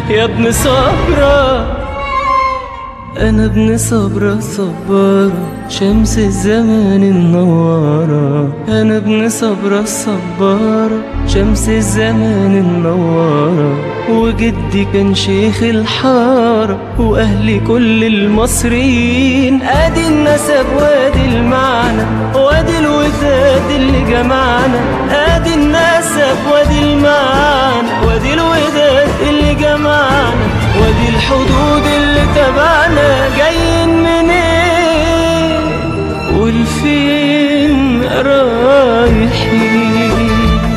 يا ابن صبرا أنا ابن صبرا صبارة شمس الزمان النوارة أنا ابن صبرا الصبارة شمس الزمان النوارة وجدي كان شيخ الحارة وأهلي كل المصريين أدي النسب وادي المعنى وادي الوداد اللي جمعنا أدي النسب وادي المعنى وادي الوداد اللي جمعنا وادي الحدود اللي تبعنا جايين منين والفين رايحين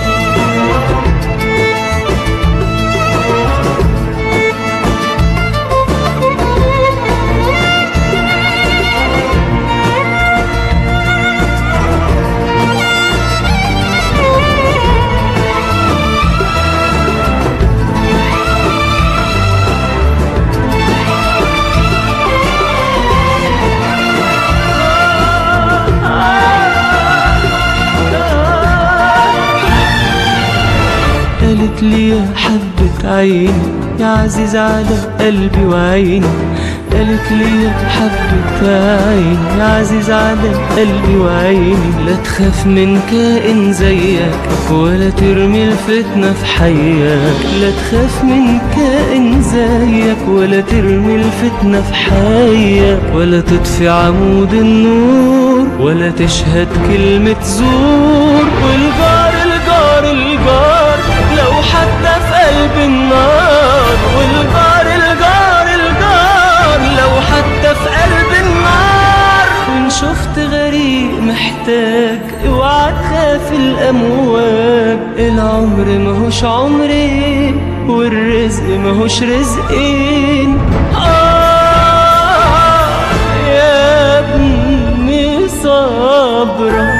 قالت لي يا حبة عيني يا عزيز على قلبي وعيني قالت لي يا حبة عيني يا عزيز على قلبي وعيني لا تخاف من كائن زيك ولا ترمي الفتنة في حياك لا تخاف من كائن زيك ولا ترمي الفتنة في حياك ولا تطفي عمود النور ولا تشهد كلمة زور والجار الجار الجار لو حتى في قلب النار والجار الجار الجار لو حتى في قلب النار وان شفت غريق محتاج اوعى تخاف الامواج العمر ماهوش عمرين والرزق ماهوش رزقين آه يا ابني صبرا